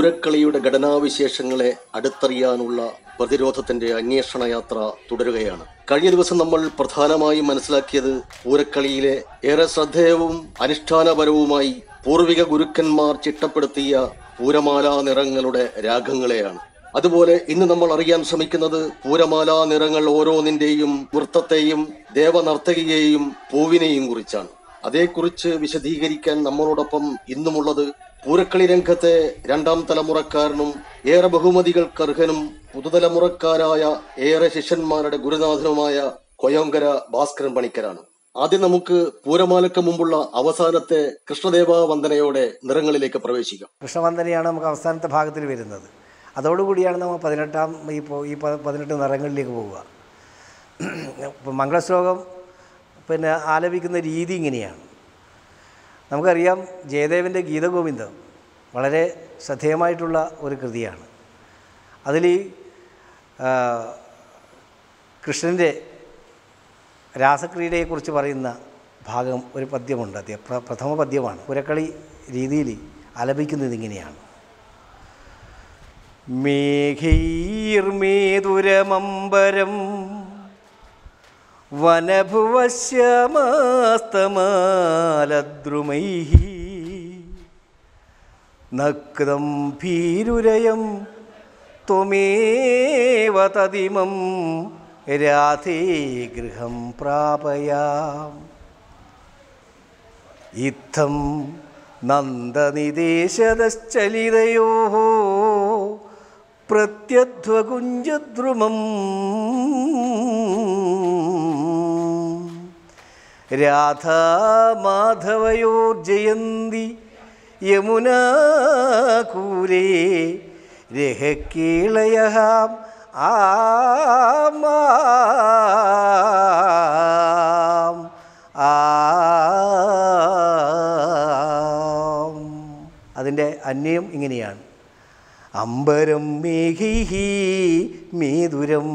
പൂരക്കളിയുടെ ഘടനാവിശേഷങ്ങളെ അടുത്തറിയാനുള്ള പ്രതിരോധത്തിന്റെ അന്വേഷണ യാത്ര തുടരുകയാണ് കഴിഞ്ഞ ദിവസം നമ്മൾ പ്രധാനമായും മനസ്സിലാക്കിയത് പൂരക്കളിയിലെ ഏറെ ശ്രദ്ധേയവും അനുഷ്ഠാനപരവുമായി പൂർവിക ഗുരുക്കന്മാർ ചിട്ടപ്പെടുത്തിയ പൂരമാലാ നിറങ്ങളുടെ രാഗങ്ങളെയാണ് അതുപോലെ ഇന്ന് നമ്മൾ അറിയാൻ ശ്രമിക്കുന്നത് പൂരമാലാ നിറങ്ങൾ ഓരോന്നിന്റെയും വൃത്തത്തെയും ദേവനർത്തകിയെയും പൂവിനെയും കുറിച്ചാണ് അതേക്കുറിച്ച് വിശദീകരിക്കാൻ നമ്മളോടൊപ്പം ഇന്നുമുള്ളത് പൂരക്കളി രംഗത്തെ രണ്ടാം തലമുറക്കാരനും ഏറെ ബഹുമതികൾക്ക് അർഹനും പുതുതലമുറക്കാരായ ഏറെ ശിഷ്യന്മാരുടെ ഗുരുനാഥനുമായ കൊയോങ്കര ഭാസ്കരൻ പണിക്കരാണ് ആദ്യം നമുക്ക് പൂരമാലയ്ക്ക് മുമ്പുള്ള അവസാനത്തെ കൃഷ്ണദേവ വന്ദനയോടെ നിറങ്ങളിലേക്ക് പ്രവേശിക്കാം കൃഷ്ണവന്ദനയാണ് നമുക്ക് അവസാനത്തെ ഭാഗത്തിൽ വരുന്നത് അതോടുകൂടിയാണ് നമ്മൾ പതിനെട്ടാം ഈ പോ- ഈ പ- പതിനെട്ട് നിറങ്ങളിലേക്ക് പോവുക ഇപ്പം മംഗളശ്ലോകം പിന്നെ ആലപിക്കുന്ന രീതി ഇങ്ങനെയാണ് നമുക്കറിയാം ജയദേവൻ്റെ ഗീതഗോവിന്ദം വളരെ ശ്രദ്ധേയമായിട്ടുള്ള ഒരു കൃതിയാണ് അതിൽ ആ, കൃഷ്ണൻ്റെ രാസക്രീഡയെക്കുറിച്ച് പറയുന്ന ഭാഗം ഒരു പദ്യമുണ്ട് അത് പ്ര പ്രഥമ പദ്യമാണ് പുരക്കളി രീതിയിൽ ആലപിക്കുന്നത് ഇങ്ങനെയാണ് മേഘൈർമേതുരമമ്പരം വനഭുവശ്യമാസ്തമാലദ്രുമൈ നക്തം ഭീരുരയം ത്വമേവ തതിമം രാധേ ഗൃഹം പ്രാപയാം ഇത്തം നന്ദനിദേശതശ്ചലിതയോ പ്രത്യധ്വകുഞ്ചദ്രുമം രാധാമാധവയോർജയന്തി യമുനാകൂലേ രഹക്കേളയ ആമാം ആം അതിൻ്റെ അന്യം ഇങ്ങനെയാണ് അമ്പരം മേഘൈഹി മേതുരം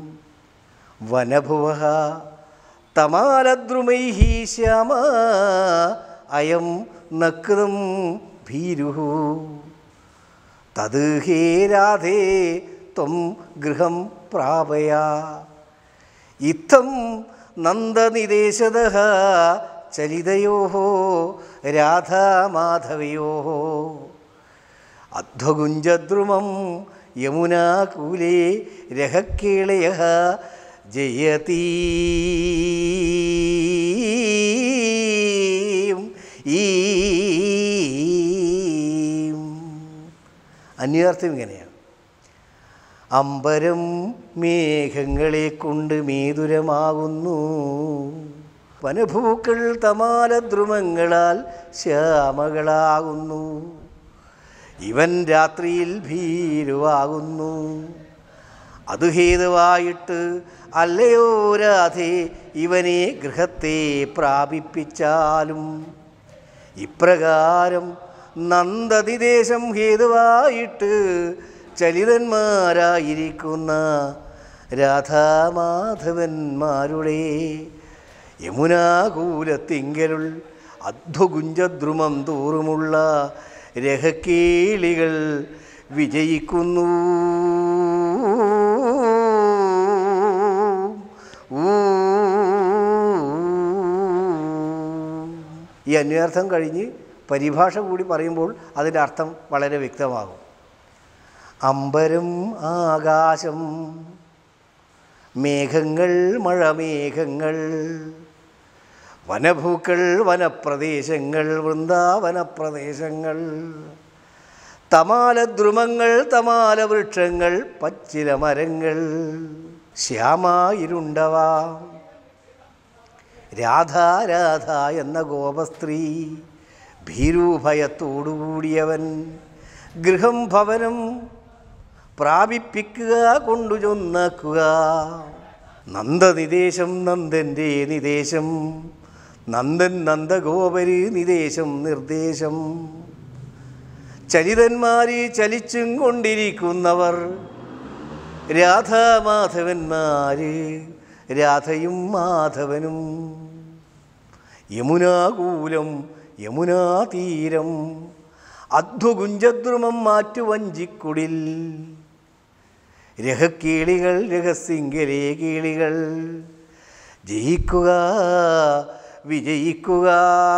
വനഭുവ തമാലദ്രുമൈः ശ്യാമ അയം നക്തം ഭീരു തത് ഹേ രാധേ ത്വം ഗൃഹം പ്രാപയ ഇത്തം നന്ദനിദേശത ചലിതയോ രാധാമാധവയോ അധ്വഗുഞ്ചദ്രുമം യമുനാകൂലേ രഹക്കേളയ ജയതീ അന്യാർത്ഥം ഇങ്ങനെയാണ് അമ്പരം മേഘങ്ങളെ കൊണ്ട് മേതുരമാകുന്നു വനഭൂക്കൾ തമാലദ്രുമങ്ങളാൽ ശ്യാമകളാകുന്നു ഇവൻ രാത്രിയിൽ ഭീരുവാകുന്നു അത് ഹേതുവായിട്ട് അല്ലയോ രാധേ ഇവനെ ഗൃഹത്തെ പ്രാപിപ്പിച്ചാലും ഇപ്രകാരം നന്ദതിദേശം ഹേതുവായിട്ട് ചലിതന്മാരായിരിക്കുന്ന രാധാമാധവന്മാരുടെ യമുനാകൂലത്തിങ്കലുൾ അധ്വകുഞ്ചദ്രുമം തോറുമുള്ള രഹക്കേളികൾ വിജയിക്കുന്നു ഈ അന്വർത്ഥം കഴിഞ്ഞ് പരിഭാഷ കൂടി പറയുമ്പോൾ അതിൻ്റെ അർത്ഥം വളരെ വ്യക്തമാകും അമ്പരം ആകാശം മേഘങ്ങൾ മഴമേഘങ്ങൾ വനഭൂക്കൾ വനപ്രദേശങ്ങൾ വൃന്ദാവനപ്രദേശങ്ങൾ തമാലദ്രുമങ്ങൾ തമാല വൃക്ഷങ്ങൾ പച്ചില മരങ്ങൾ ശ്യാമായിരുണ്ടവ രാധ രാധ എന്ന ഗോപസ്ത്രീ ഭീരുഭയത്തോടുകൂടിയവൻ ഗൃഹം ഭവനം പ്രാപിപ്പിക്കുക കൊണ്ടു ചൊന്നാക്കുക നന്ദനിദേശം നന്ദൻ്റെ നിദേശം നന്ദൻ നന്ദഗോപര് നിദേശം നിർദ്ദേശം ചലിതന്മാരെ ചലിച്ചും കൊണ്ടിരിക്കുന്നവർ രാധാമാധവന്മാര് രാധയും മാധവനും യമുനാകൂലം യമുനാതീരം അധ്വകുഞ്ചദ്രുമം മാറ്റുവഞ്ചിക്കുടിൽ രഹക്കീളികൾ രഹസിംഗരേ കീളികൾ ജയിക്കുക വിജയിക്കുക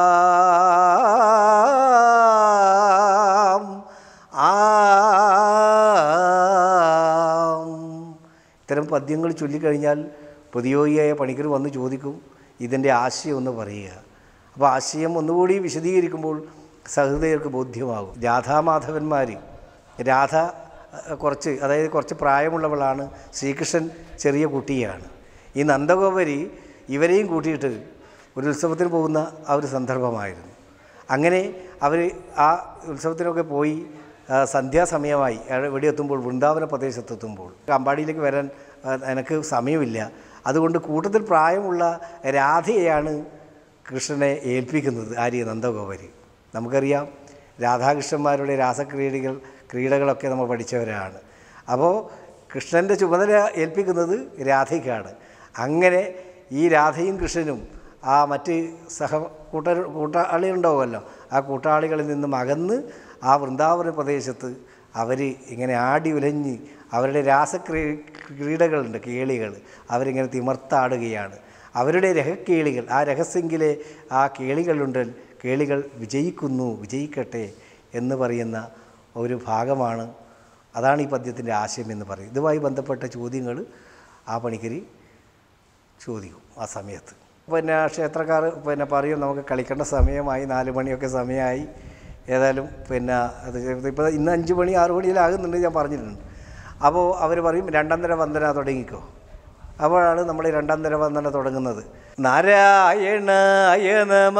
ആം. ഇത്തരം പദ്യങ്ങൾ ചൊല്ലിക്കഴിഞ്ഞാൽ പ്രതിയോഗിയായ പണിക്കർ വന്ന് ചോദിക്കും ഇതിൻ്റെ ആശയം ഒന്ന് പറയുക അപ്പോൾ ആശയം ഒന്നുകൂടി വിശദീകരിക്കുമ്പോൾ സഹൃദയർക്ക് ബോധ്യമാകും രാധാമാധവന്മാർ രാധ അഹ്, കുറച്ച് അതായത് കുറച്ച് പ്രായമുള്ളവളാണ് ശ്രീകൃഷ്ണൻ ചെറിയ കുട്ടിയാണ് ഈ നന്ദഗോപരി ഇവരെയും കൂട്ടിയിട്ട് ഒരു ഉത്സവത്തിന് പോകുന്ന ആ ഒരു സന്ദർഭമായിരുന്നു അങ്ങനെ അവർ ആ ഉത്സവത്തിനൊക്കെ പോയി ആ, സന്ധ്യാസമയമായി അവിടെ ഇവിടെ എത്തുമ്പോൾ വൃന്ദാവന പ്രദേശത്തെത്തുമ്പോൾ അമ്പാടിയിലേക്ക് വരാൻ ആ, എനിക്ക് സമയമില്ല അതുകൊണ്ട് കൂട്ടത്തിൽ പ്രായമുള്ള രാധയെയാണ് കൃഷ്ണനെ ഏൽപ്പിക്കുന്നത് ആര്യ നന്ദഗോപരി നമുക്കറിയാം രാധാകൃഷ്ണന്മാരുടെ രാസക്രീഡകൾ ക്രീഡകളൊക്കെ നമ്മൾ പഠിച്ചവരാണ് അപ്പോൾ കൃഷ്ണൻ്റെ ചുമതല ഏൽപ്പിക്കുന്നത് രാധയ്ക്കാണ് അങ്ങനെ ഈ രാധയും കൃഷ്ണനും ആ മറ്റ് സഹ കൂട്ട കൂട്ടാളികളുണ്ടാവുമല്ലോ ആ കൂട്ടാളികളിൽ നിന്നും അകന്ന് ആ വൃന്ദാവന പ്രദേശത്ത് അവർ ഇങ്ങനെ ആടി ഉലഞ്ഞ് അവരുടെ രാസക്രീ ക്രീഡകളുണ്ട് കേളികൾ അവരിങ്ങനെ തിമർത്താടുകയാണ് അവരുടെ രഹക്കേളികൾ ആ രഹസ്യെങ്കിലെ ആ കേളികളുണ്ട് കേളികൾ വിജയിക്കുന്നു വിജയിക്കട്ടെ എന്ന് പറയുന്ന ഒരു ഭാഗമാണ് അതാണ് ഈ പദ്യത്തിൻ്റെ ആശയം എന്ന് പറയും ഇതുമായി ബന്ധപ്പെട്ട ചോദ്യങ്ങൾ ആ പണിക്കരി ചോദിക്കും ആ സമയത്ത് പിന്നെ ക്ഷേത്രക്കാർ പിന്നെ പറയും നമുക്ക് കളിക്കേണ്ട സമയമായി നാല് മണിയൊക്കെ സമയമായി ഏതായാലും പിന്നെ അത് ഇപ്പോൾ ഇന്ന് അഞ്ച് മണി ആറ് മണിയിലാകുന്നുണ്ട് ഞാൻ പറഞ്ഞിട്ടുണ്ട് അപ്പോൾ അവർ പറയും രണ്ടാം തര വന്ദന തുടങ്ങിക്കോ അപ്പോഴാണ് നമ്മൾ ഈ രണ്ടാം തര വന്ദന തുടങ്ങുന്നത് നാരായണായ നമ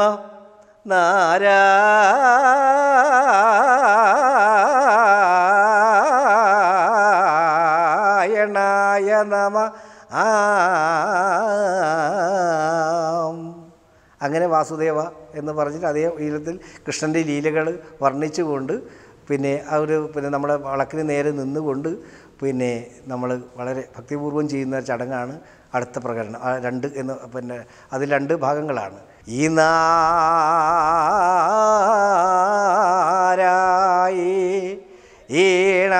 നാരായണായ നമ ആം അങ്ങനെ വാസുദേവ എന്ന് പറഞ്ഞിട്ട് അതേ ഈരത്തിൽ കൃഷ്ണൻ്റെ ലീലകൾ വർണ്ണിച്ചുകൊണ്ട് പിന്നെ ആ ഒരു പിന്നെ നമ്മളെ വളക്കിന് നേരെ നിന്നുകൊണ്ട് പിന്നെ നമ്മൾ വളരെ ഭക്തിപൂർവ്വം ചെയ്യുന്ന ചടങ്ങാണ് അടുത്ത പ്രകടനം ആ രണ്ട് എന്ന് പിന്നെ അതിൽ രണ്ട് ഭാഗങ്ങളാണ് ഈ നാരായി ഈണ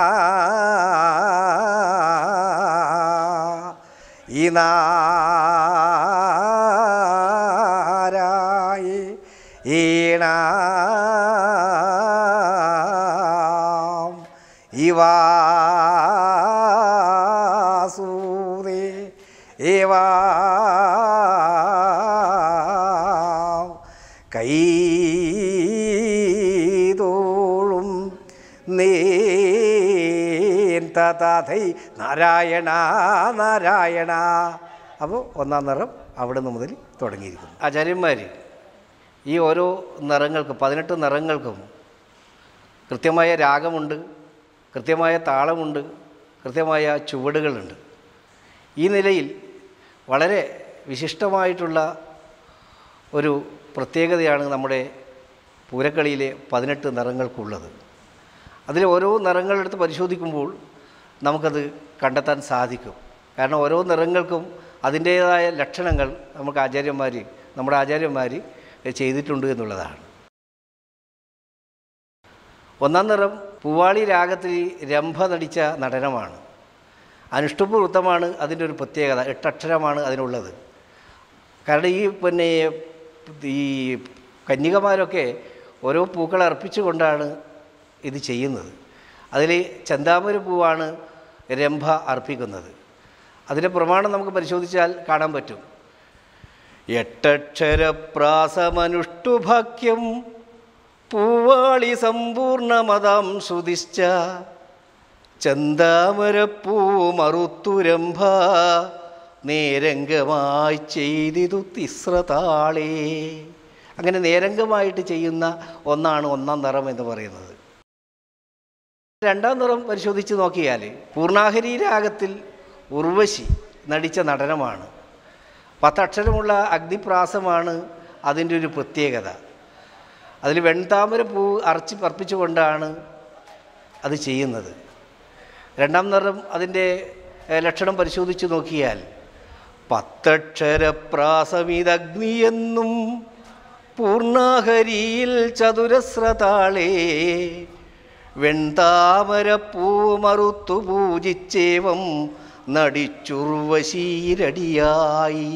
ഈ നാരായി ഈണ ഇവാസൂരേ ഏവാ കൈതോളും നേൻ തഥൈ നാരായണ നാരായണ അപ്പോൾ ഒന്നാം നിറം അവിടെ നിന്ന് മുതൽ തുടങ്ങിയിരിക്കുന്നു ആചാര്യന്മാർ ഈ ഓരോ നിറങ്ങൾക്കും പതിനെട്ട് നിറങ്ങൾക്കും കൃത്യമായ രാഗമുണ്ട് കൃത്യമായ താളമുണ്ട് കൃത്യമായ ചുവടുകളുണ്ട് ഈ നിലയിൽ വളരെ വിശിഷ്ടമായിട്ടുള്ള ഒരു പ്രത്യേകതയാണ് നമ്മുടെ പൂരക്കളിയിലെ പതിനെട്ട് നിറങ്ങൾക്കുള്ളത് അതിൽ ഓരോ നിറങ്ങളെടുത്ത് പരിശോധിക്കുമ്പോൾ നമുക്കത് കണ്ടെത്താൻ സാധിക്കും കാരണം ഓരോ നിറങ്ങൾക്കും അതിൻ്റേതായ ലക്ഷണങ്ങൾ നമുക്ക് ആചാര്യന്മാർ നമ്മുടെ ആചാര്യന്മാർ ചെയ്തിട്ടുണ്ട് എന്നുള്ളതാണ് ഒന്നാം നിറം പൂവാളി രാഗത്തിൽ രംഭ നടിച്ച നടനമാണ് അനുഷ്ടുപ്പ് വൃത്തമാണ് അതിൻ്റെ ഒരു പ്രത്യേകത എട്ടക്ഷരമാണ് അതിനുള്ളത് കാരണം ഈ പിന്നെ ഈ കന്യകമാരൊക്കെ ഓരോ പൂക്കൾ അർപ്പിച്ചുകൊണ്ടാണ് ഇത് ചെയ്യുന്നത് അതിൽ ചന്താമര പൂവാണ് രംഭ അർപ്പിക്കുന്നത് അതിൻ്റെ പ്രമാണം നമുക്ക് പരിശോധിച്ചാൽ കാണാൻ പറ്റും എട്ടക്ഷരപ്രാസമനുഷ്ടുഭക്യം പൂവാളി സമ്പൂർണമതാം ശ്രുതിശ്ച ചന്താമരപ്പൂ മറുത്തുരംഭ നേരംഗമായി ചെയ്തിതു തിസ്രതാളേ അങ്ങനെ നേരംഗമായിട്ട് ചെയ്യുന്ന ഒന്നാണ് ഒന്നാം നിറം എന്ന് പറയുന്നത് രണ്ടാം നിറം പരിശോധിച്ച് നോക്കിയാൽ പൂർണാഹരി രാഗത്തിൽ ഉർവശി നടിച്ച നടനമാണ് പത്തക്ഷരമുള്ള അഗ്നിപ്രാസമാണ് അതിൻ്റെ ഒരു പ്രത്യേകത അതിൽ വെൺതാമര പൂ അറച്ച് പർപ്പിച്ചുകൊണ്ടാണ് അത് ചെയ്യുന്നത് രണ്ടാം നിറം അതിൻ്റെ ഏഹ്, ലക്ഷണം പരിശോധിച്ച് നോക്കിയാൽ പത്തക്ഷരപ്രാസമിതഗ്നിയെന്നും പൂർണ്ണഹരിയിൽ ചതുരസ്രതാളേ വെൺതാമരപ്പൂ മറുത്തു പൂജിച്ചേവം നടിച്ചുർവശീരടിയായി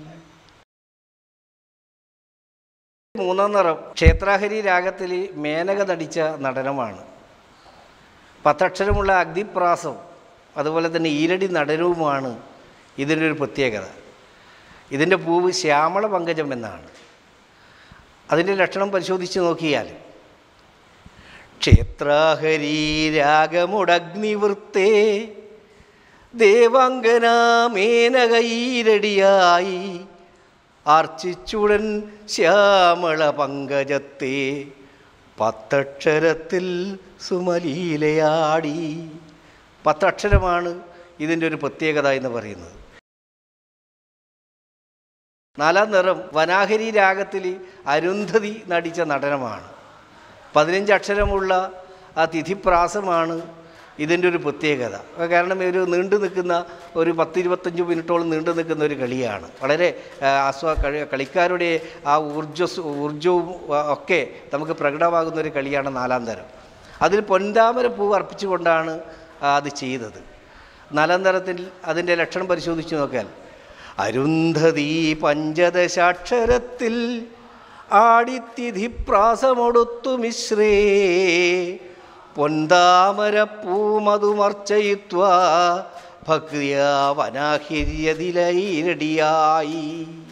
മൂന്നാം നിറം ക്ഷേത്രാഹരി രാഗത്തിൽ മേനക നടിച്ച നടനമാണ് പത്തക്ഷരമുള്ള അഗ്നിപ്രാസം അതുപോലെ തന്നെ ഈരടി നടനവുമാണ് ഇതിൻ്റെ ഒരു പ്രത്യേകത ഇതിൻ്റെ പൂവ് ശ്യാമള പങ്കജം എന്നാണ് അതിൻ്റെ ലക്ഷണം പരിശോധിച്ച് നോക്കിയാൽ ക്ഷേത്രാഹരി രാഗമുടഗ്നിവൃത്തേ ദേവാംഗനാമേനകൈരടിയായി ആർച്ചിച്ചുടൻ ശ്യാമള പങ്കജത്തെ പത്തക്ഷരത്തിൽ സുമലീലയാടി പത്തക്ഷരമാണ് ഇതിൻ്റെ ഒരു പ്രത്യേകത എന്ന് പറയുന്നത് നാലാം നിറം വനാഹരി രാഗത്തിൽ അരുന്ധതി നടിച്ച നടനമാണ് പതിനഞ്ച് അക്ഷരമുള്ള ആ തിഥിപ്രാസമാണ് ഇതിൻ്റെ ഒരു പ്രത്യേകത കാരണം ഒരു നീണ്ടു നിൽക്കുന്ന ഒരു പത്തിരുപത്തഞ്ച് മിനിറ്റോളം നീണ്ടു നിൽക്കുന്ന ഒരു കളിയാണ് വളരെ ആ, ആസ്വാ കളി കളിക്കാരുടെ ആ ഊർജ്ജസ് ഊർജവും ആ, ഒക്കെ നമുക്ക് പ്രകടമാകുന്ന ഒരു കളിയാണ് നാലാം തരം അതിൽ പൊൻതാമര പൂവ് അർപ്പിച്ചുകൊണ്ടാണ് ആ, അത് ചെയ്തത് നാലാം തരത്തിൽ അതിൻ്റെ ലക്ഷണം പരിശോധിച്ച് നോക്കിയാൽ അരുന്ധതി പഞ്ചദശാക്ഷരത്തിൽ ആടിത്തിഥി പ്രാസമൊടുത്തു മിശ്രേ പൊന്താമരപ്പൂമതുമർച്ചയിത്വ ഭക്തിയ വനാഹിര്യതിലൈരടിയായി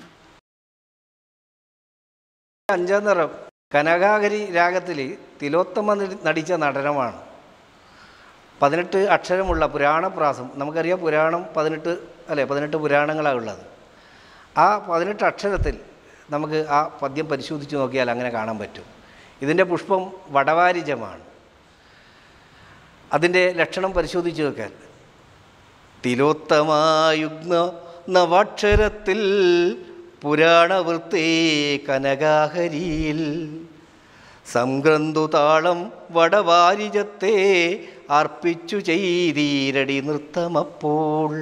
അഞ്ചാം നിറം കനകാകരി രാഗത്തിൽ തിലോത്തമ നടി- നടിച്ച നടനമാണ് പതിനെട്ട് അക്ഷരമുള്ള പുരാണപ്രാസം നമുക്കറിയാം പുരാണം പതിനെട്ട് അല്ലേ പതിനെട്ട് പുരാണങ്ങളാണ് ഉള്ളത് ആ പതിനെട്ട് അക്ഷരത്തിൽ നമുക്ക് ആ പദ്യം പരിശോധിച്ച് നോക്കിയാൽ അങ്ങനെ കാണാൻ പറ്റും ഇതിൻ്റെ പുഷ്പം വടവാരിജമാണ് അതിൻ്റെ ലക്ഷണം പരിശോധിച്ച് നോക്കാൻ തിലോത്തമായുഗ്ന നവാക്ഷരത്തിൽ പുരാണവൃത്തേ കനകാഹരിയിൽ സംഗ്രന്ഥു താളം വടവാരിജത്തെ അർപ്പിച്ചു ചെയ്തീരടി നൃത്തമപ്പോൾ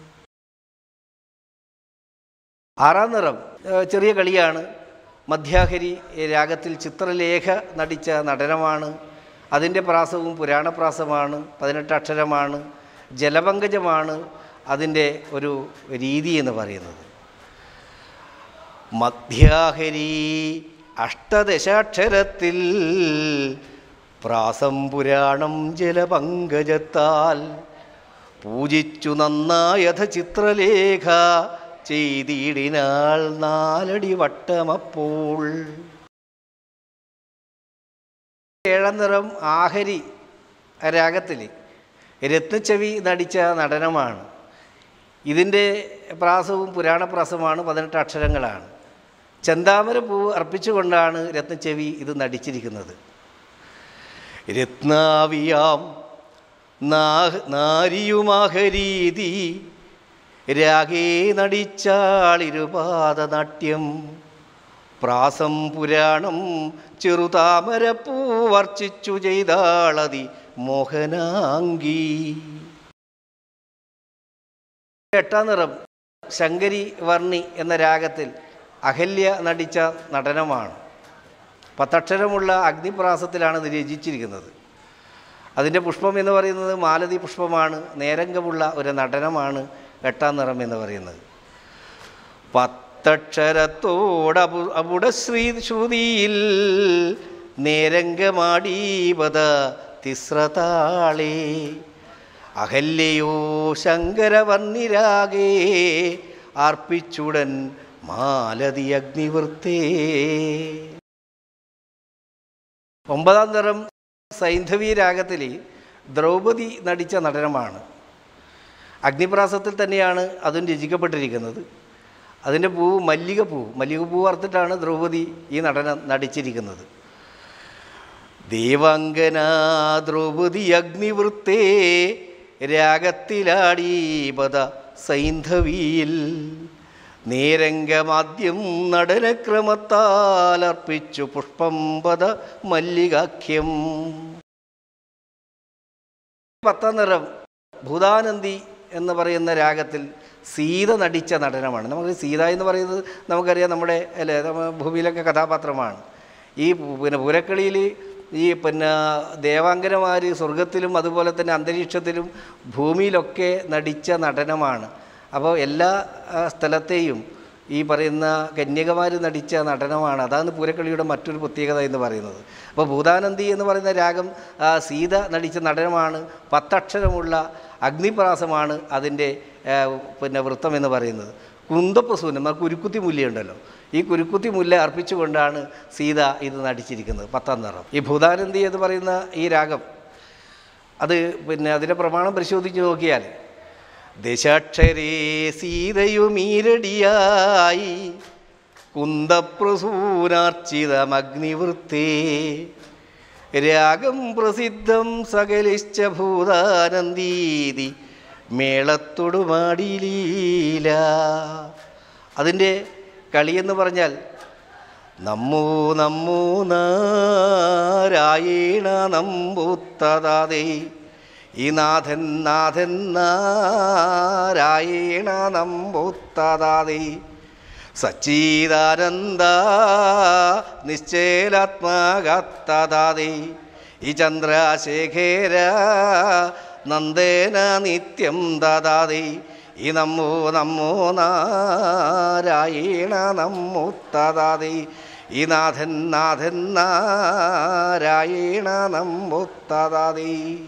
ആറാം നിറം ഏഹ് ചെറിയ കളിയാണ് മധ്യാഹരി രാഗത്തിൽ ചിത്രലേഖ നടിച്ച നടനമാണ് അതിൻ്റെ പ്രാസവും പുരാണപ്രാസമാണ് പതിനെട്ട് അക്ഷരമാണ് ജലപങ്കജമാണ് അതിൻ്റെ ഒരു രീതി എന്ന് പറയുന്നത് മധ്യാഹരി അഷ്ടദശാക്ഷരത്തിൽ പ്രാസം പുരാണം ജലപങ്കജത്താൽ പൂജിച്ചു നന്നായഥ ചിത്രലേഖ ചെയ്തിടിനാൾ നാലടി വട്ടമപ്പോൾ ഏഴാം നിറം ആഹരി രാഗത്തിൽ രത്നച്ചവി നടിച്ച നടനമാണ് ഇതിൻ്റെ പ്രാസവും പുരാണപ്രാസമാണ് പതിനെട്ട് അക്ഷരങ്ങളാണ് ചെന്താമര പൂവ് അർപ്പിച്ചുകൊണ്ടാണ് രത്നച്ചെവി ഇത് നടിച്ചിരിക്കുന്നത് രത്നാവിയാം നാ- നാരിയുമാഹരീതി രാഗേ നടിച്ചാളിരുപാദ നാട്യം പ്രാസം പുരാണം ചെറുതാമരപ്പൂ വർച്ചിച്ചു ചെയ്താളതി മോഹനാംഗി എട്ടാം നിറം ശങ്കരി വർണ്ണി എന്ന രാഗത്തിൽ അഹല്യ നടിച്ച നടനമാണ് പത്തക്ഷരമുള്ള അഗ്നിപ്രാസത്തിലാണ് ഇത് രചിച്ചിരിക്കുന്നത് അതിൻ്റെ പുഷ്പം എന്ന് പറയുന്നത് മാലതി പുഷ്പമാണ് നേരംഗമുള്ള ഒരു നടനമാണ് എട്ടാം നിറം എന്ന് പറയുന്നത് പത്തക്ഷരത്തോടപു അപുടശ്രീ ശ്രുതിയിൽ നേരംഗമാടീപത തിസ്രതാളേ അഹല്യയോ ശങ്കരവർണിരാഗേ ആർപ്പിച്ചുടൻ മാലതി അഗ്നിവൃത്തേ ഒമ്പതാം നിറം സൈന്ധവി രാഗത്തിൽ ദ്രൗപദി നടിച്ച നടനമാണ് അഗ്നിപ്രാസത്തിൽ തന്നെയാണ് അതും രചിക്കപ്പെട്ടിരിക്കുന്നത് അതിൻ്റെ പൂവ് മല്ലികപ്പൂ മല്ലികപ്പൂ വറുത്തിട്ടാണ് ദ്രൗപദി ഈ നടനം നടിച്ചിരിക്കുന്നത് ദേവാംഗന ദ്രൗപദി അഗ്നിവൃത്തേ രാഗത്തിലാടീപത സൈന്ധവിയിൽ നേരംഗമാദ്യം നടനക്രമത്താൽ അർപ്പിച്ചു പുഷ്പം പദ മല്ലികാഖ്യം പത്താം നിറം ഭൂതാനന്ദി എന്ന് പറയുന്ന രാഗത്തിൽ സീത നടിച്ച നടനമാണ് നമുക്ക് സീത എന്ന് പറയുന്നത് നമുക്കറിയാം നമ്മുടെ അല്ലേ നമ്മ ഭൂമിയിലൊക്കെ കഥാപാത്രമാണ് ഈ പു- പിന്നെ പൂരക്കളിയിൽ ഈ പിന്നെ ദേവാങ്കരമാർ സ്വർഗത്തിലും അതുപോലെ തന്നെ അന്തരീക്ഷത്തിലും ഭൂമിയിലൊക്കെ നടിച്ച നടനമാണ് അപ്പോൾ എല്ലാ ആ, സ്ഥലത്തെയും ഈ പറയുന്ന കന്യകമാർ നടിച്ച നടനമാണ് അതാണ് പൂരക്കളിയുടെ മറ്റൊരു പ്രത്യേകത എന്ന് പറയുന്നത് അപ്പോൾ ഭൂതാനന്ദി എന്ന് പറയുന്ന രാഗം ആ, സീത നടിച്ച നടനമാണ് പത്തക്ഷരമുള്ള അഗ്നിപ്രാസമാണ് അതിൻ്റെ ആ, പിന്നെ വൃത്തം എന്ന് പറയുന്നത് കുന്തപ്രസൂനം ആ കുരുക്കുത്തി മുല്ലയുണ്ടല്ലോ ഈ കുരുക്കുത്തി മുല്ല അർപ്പിച്ചുകൊണ്ടാണ് സീത ഇത് നടിച്ചിരിക്കുന്നത് പത്താം നിറം ഈ ഭൂതാനന്ദി എന്ന് പറയുന്ന ഈ രാഗം അത് പിന്നെ അതിൻ്റെ പ്രമാണം പരിശോധിച്ച് നോക്കിയാൽ ദശാക്ഷരേ സീതയുമീരടിയായി കുന്തപ്രസൂനാർച്ചിതമഗ്നിവൃത്തേ രാഗം പ്രസിദ്ധം സകലിശ്ച ഭൂതാനന്ദീതി മേളത്തൊടുമാടിലീല അതിൻ്റെ കളിയെന്ന് പറഞ്ഞാൽ നമ്മൂ നമ്മൂ നാരായണ നമ്പൂത്തതാതേ ഈ നാഥൻ നാഥൻ നാരായണ നമ്പൂത്തതാതേ സച്ചീദാനന്ദ നിശ്ചലാത്മകത്തതാതേ ഈ ചന്ദ്രശേഖര നന്ദേന നിത്യം ദാതാതേ ഈ നമ്മോ നമ്മോ നാരായണ നമ്മുത്തതാതേ ഈ നാഥൻ നാഥൻ നാരായണ നമ്മുത്തതാതേ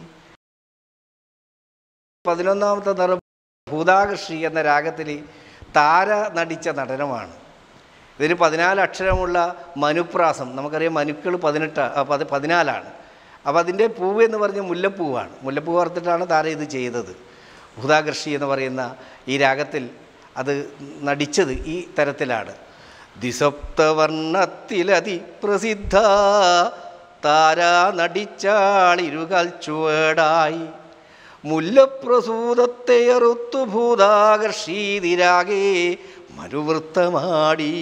പതിനൊന്നാമത്തെ നിറം ഭൂതാകർഷി എന്ന രാഗത്തിൽ താര നടിച്ച നടനമാണ് ഇതിന് പതിനാല് അക്ഷരമുള്ള മനുപ്രാസം നമുക്കറിയാം മനുക്കൾ പതിനെട്ട് ആ, പത് പതിനാലാണ് അപ്പോൾ അതിൻ്റെ പൂവ് എന്ന് പറഞ്ഞ മുല്ലപ്പൂവാണ് മുല്ലപ്പൂ വറുത്തിട്ടാണ് താര ഇത് ചെയ്തത് ഭൂതാകർഷി എന്ന് പറയുന്ന ഈ രാഗത്തിൽ അത് നടിച്ചത് ഈ തരത്തിലാണ് ദിസപ്തവർണ്ണത്തിലതി പ്രസിദ്ധ താര നടിച്ചാളിരുകാൽ ചുവടായി മുല്ലപ്രസൂതത്തെ അറുത്തു ഭൂതാകർഷീതിരാകെ മരുവൃത്തമാടി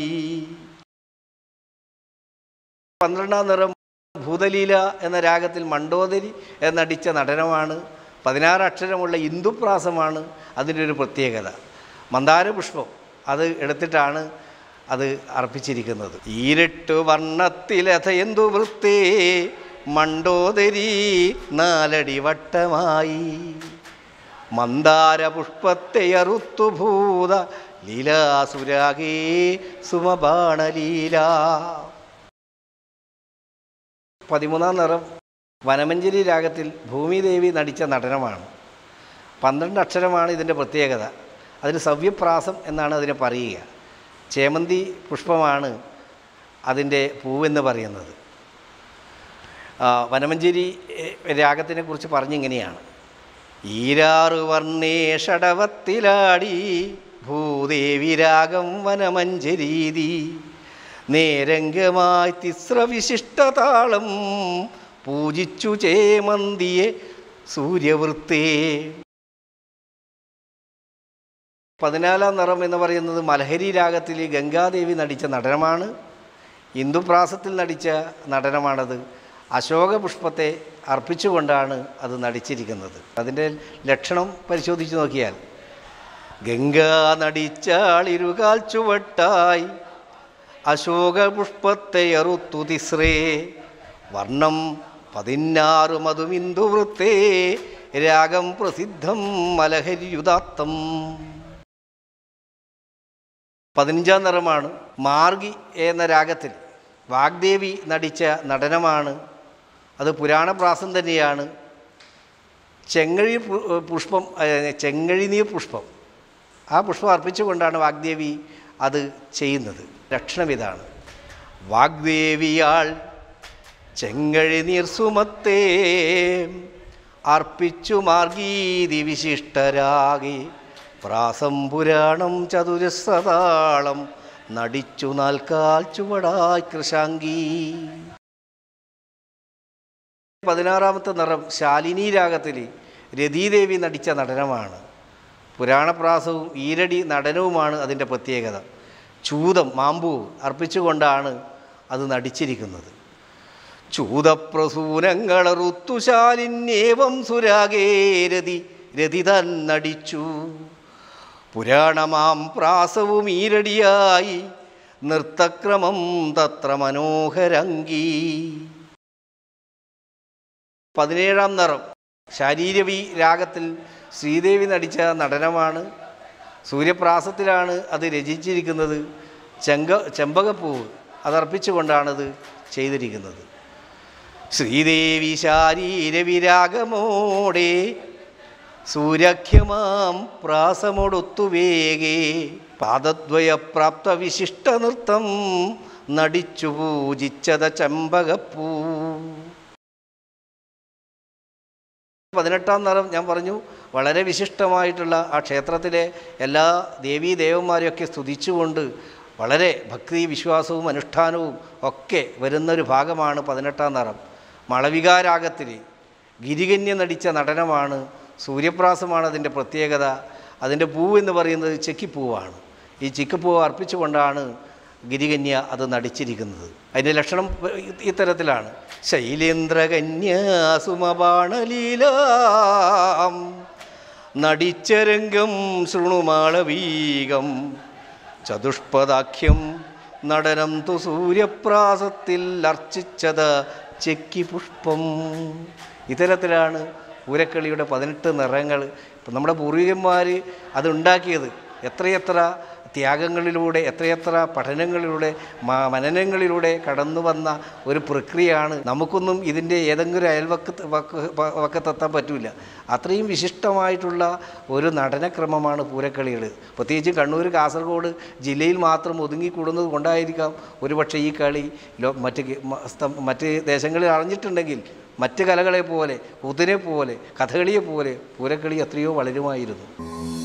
പന്ത്രണ്ടാം നിറം ഭൂതലീല എന്ന രാഗത്തിൽ മണ്ടോദരി എന്നടിച്ച നടനമാണ് പതിനാറ് അക്ഷരമുള്ള ഇന്ദുപ്രാസമാണ് അതിൻ്റെ ഒരു പ്രത്യേകത മന്ദാരപുഷ്പം അത് എടുത്തിട്ടാണ് അത് അർപ്പിച്ചിരിക്കുന്നത് ഈരട്ട് വർണ്ണത്തിലഥയന്തു വൃത്തേ മണ്ടോദരി നാലടി വട്ടമായി മന്ദാരപുഷ്പത്തെ അറുത്തു ഭൂത ലീലാസുരാഗേ സുമബാണലീല പതിമൂന്നാം നിറം വനമഞ്ജരി രാഗത്തിൽ ഭൂമിദേവി നടിച്ച നടനമാണ് പന്ത്രണ്ട് അക്ഷരമാണ് ഇതിൻ്റെ പ്രത്യേകത അതിന് സവ്യപ്രാസം എന്നാണ് അതിനെ പറയുക ചേമന്തി പുഷ്പമാണ് അതിൻ്റെ പൂവെന്ന് പറയുന്നത് ആ, വനമഞ്ചേരി എ, രാഗത്തിനെ കുറിച്ച് പറഞ്ഞിങ്ങനെയാണ് ഈരാറു വർണ്ണേ ഷടവത്തിലാടി ഭൂദേവി രാഗം വനമഞ്ചരീതി നേരംഗമായി തിസ്രവിശിഷ്ടതാളം പൂജിച്ചു ചേമന്തിയെ സൂര്യവൃത്തേ പതിനാലാം നിറം എന്ന് പറയുന്നത് മലഹരി രാഗത്തിൽ ഗംഗാദേവി നടിച്ച നടനമാണ് ഇന്ദുപ്രാസത്തിൽ നടിച്ച നടനമാണത് അശോക പുഷ്പത്തെ അർപ്പിച്ചുകൊണ്ടാണ് അത് നടിച്ചിരിക്കുന്നത് അതിൻ്റെ ലക്ഷണം പരിശോധിച്ച് നോക്കിയാൽ ഗംഗാ നടിച്ചാളിരുകാൽ ചുവട്ടായി അശോക പുഷ്പത്തെ അറുത്തു തിസ്രേ വർണ്ണം പതിനാറ് മധുമിന്ദുവൃത്തേ രാഗം പ്രസിദ്ധം മലഹരിയുദാത്തം പതിനഞ്ചാം നിറമാണ് മാർഗി എന്ന രാഗത്തിൽ വാഗ്ദേവി നടിച്ച നടനമാണ് അത് പുരാണപ്രാസം തന്നെയാണ് ചെങ്ങഴി പു- പുഷ്പം ഏ, ചെങ്ങഴിനീർ പുഷ്പം ആ പുഷ്പം അർപ്പിച്ചുകൊണ്ടാണ് വാഗ്ദേവി അത് ചെയ്യുന്നത് ലക്ഷണം ഇതാണ് വാഗ്ദേവിയാൾ ചെങ്ങഴിനീർ സുമത്തേ അർപ്പിച്ചു മാർഗീതി വിശിഷ്ടരാകെ പ്രാസം പുരാണം ചതുരസ്രതാളം നടിച്ചു നാൽക്കാൽ ചുവടായി കൃശാങ്കി പതിനാറാമത്തെ നിറം ശാലിനി രാഗത്തിൽ രതീദേവി നടിച്ച നടനമാണ് പുരാണപ്രാസവും ഈരടി നടനവുമാണ് അതിൻ്റെ പ്രത്യേകത ചൂതം മാമ്പൂ അർപ്പിച്ചുകൊണ്ടാണ് അത് നടിച്ചിരിക്കുന്നത് ചൂതപ്രസൂനങ്ങളറുത്തുശാലിന്യേവം സുരാഗേ രതി രതി തന്നടിച്ചു പുരാണമാം പ്രാസവും ഈരടിയായി നൃത്തക്രമം തത്ര മനോഹരങ്കി പതിനേഴാം നിറം ശാരീരവി രാഗത്തിൽ ശ്രീദേവി നടിച്ച നടനമാണ് സൂര്യപ്രാസത്തിലാണ് അത് രചിച്ചിരിക്കുന്നത് ചെങ്ക ചെമ്പകപ്പൂവ് അതർപ്പിച്ചുകൊണ്ടാണത് ചെയ്തിരിക്കുന്നത് ശ്രീദേവി ശാരീരവിരാഗമോടെ സൂര്യഖ്യമാം പ്രാസമൊടുത്തുവേഗേ പാദദ്വയപ്രാപ്ത വിശിഷ്ട നൃത്തം നടിച്ചു പൂജിച്ചത ചെമ്പകപ്പൂ പതിനെട്ടാം നിറം ഞാൻ പറഞ്ഞു വളരെ വിശിഷ്ടമായിട്ടുള്ള ആ ക്ഷേത്രത്തിലെ എല്ലാ ദേവീ ദേവന്മാരെയൊക്കെ സ്തുതിച്ചുകൊണ്ട് വളരെ ഭക്തി വിശ്വാസവും അനുഷ്ഠാനവും ഒക്കെ വരുന്നൊരു ഭാഗമാണ് പതിനെട്ടാം നിറം മളവികാരാഗത്തിൽ ഗിരികന്യ നടിച്ച നടനമാണ് സൂര്യപ്രാസമാണ് അതിൻ്റെ പ്രത്യേകത അതിൻ്റെ പൂവ് എന്ന് പറയുന്നത് ചെക്കിപ്പൂവാണ് ഈ ചിക്കപ്പൂവ് അർപ്പിച്ചുകൊണ്ടാണ് ഗിരികന്യ അത് നടിച്ചിരിക്കുന്നത് അതിൻ്റെ ലക്ഷണം ഇത്തരത്തിലാണ് ശൈലേന്ദ്രകന്യാസുമബാണലീലാം നടിച്ചരംഗം ശൃണുമാളവീകം ചതുഷ്പദാഖ്യം നടനം തു സൂര്യപ്രാസത്തിൽ അർച്ചിച്ചത് ചെക്കി പുഷ്പം ഇത്തരത്തിലാണ് പൂരക്കളിയുടെ പതിനെട്ട് നിറങ്ങൾ ഇപ്പം നമ്മുടെ പൂർവികന്മാർ അതുണ്ടാക്കിയത് എത്രയെത്ര ത്യാഗങ്ങളിലൂടെ എത്രയെത്ര പഠനങ്ങളിലൂടെ മ- മനനങ്ങളിലൂടെ കടന്നു വന്ന ഒരു പ്രക്രിയയാണ് നമുക്കൊന്നും ഇതിൻ്റെ ഏതെങ്കിലും അയൽവക്കത്ത് വക്ക- വ- വക്കത്തെത്താൻ പറ്റില്ല അത്രയും വിശിഷ്ടമായിട്ടുള്ള ഒരു നടനക്രമമാണ് പൂരക്കളികൾ പ്രത്യേകിച്ച് കണ്ണൂർ കാസർഗോഡ് ജില്ലയിൽ മാത്രം ഒതുങ്ങിക്കൂടുന്നത് കൊണ്ടായിരിക്കാം ഒരുപക്ഷെ ഈ കളി ലോ മറ്റ് ഗ- മ- സ്തം- മറ്റ് ദേശങ്ങളിൽ അറിഞ്ഞിട്ടുണ്ടെങ്കിൽ മറ്റ് കലകളെ പോലെ കുതിരെ പോലെ കഥകളിയെ പോലെ പൂരക്കളി എത്രയോ വളരുമായിരുന്നു